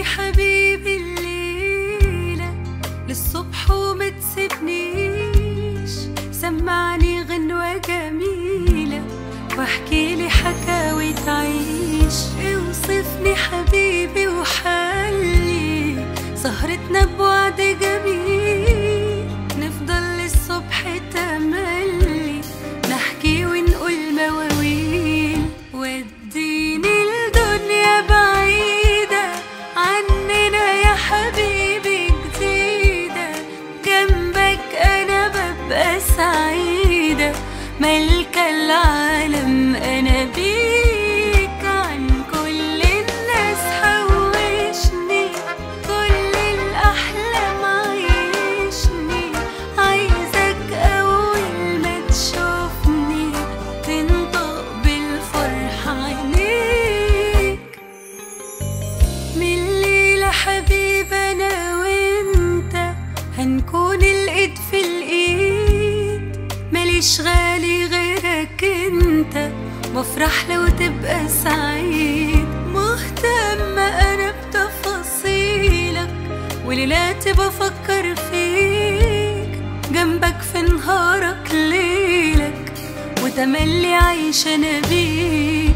حبيبي الليلة للصبح وما تسيبنيش سمعني غنوة جميلة واحكي لي حكاوي تعيش اوصفني حبيبي وحلي سهرتنا بوعد جميل نفضل للصبح تملي نحكي ونقول مواويل وديني الدنيا بعيدة عننا يا حبيبي جديدة جنبك أنا ببقى سعيدة ملكة العالم أنا بيك عن كل الناس حوشني كل الأحلام عيشني عايزك أول ما تشوفني تنطق بالفرحة عينيك من الليلة حبيب أنا وأنت هنكون الإيد في الإيد ماليش غالي غيرك أنت بفرح لو تبقى سعيد مهتمة أنا بتفاصيلك وليلاتي بفكر فيك جنبك في نهارك ليلك وتملي عايشة أنا بيك